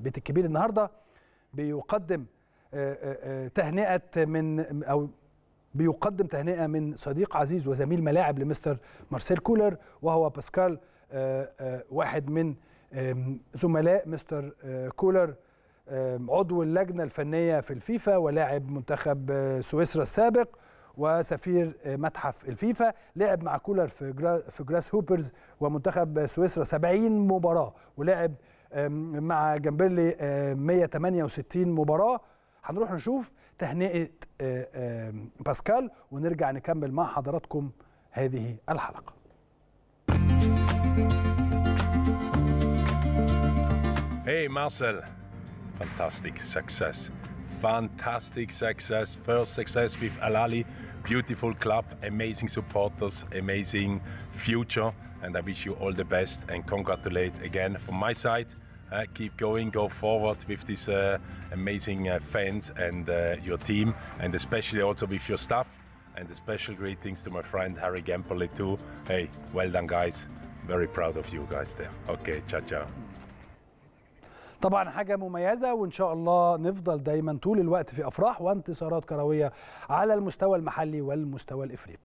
بيت الكبير النهارده بيقدم آه، آه، آه، تهنئه من او بيقدم تهنئه من صديق عزيز وزميل ملاعب لمستر مارسيل كولر وهو باسكال آه، آه، واحد من آم، زملاء مستر آه، كولر آم، عضو اللجنه الفنيه في الفيفا ولاعب منتخب آه، سويسرا السابق وسفير آه، متحف الفيفا لعب مع كولر في جرا في جراس هوبرز ومنتخب سويسرا 70 مباراه ولعب آم، مع جامبرلي آه، 168 مباراه هنروح نشوف تهنئه آه، آم، باسكال ونرجع نكمل مع حضراتكم هذه الحلقه Hey Marcel, fantastic success. Fantastic success. First success with Al Ahly. Beautiful club, amazing supporters, amazing future. And I wish you all the best and congratulate again from my side. Uh, keep going, go forward with these uh, amazing uh, fans and uh, your team, and especially also with your staff. And a special greetings to my friend Harry Gamperley too. Hey, well done guys. Very proud of you guys there. Okay, ciao ciao. طبعا حاجة مميزة وإن شاء الله نفضل دايما طول الوقت في أفراح وانتصارات كروية على المستوى المحلي والمستوى الإفريقي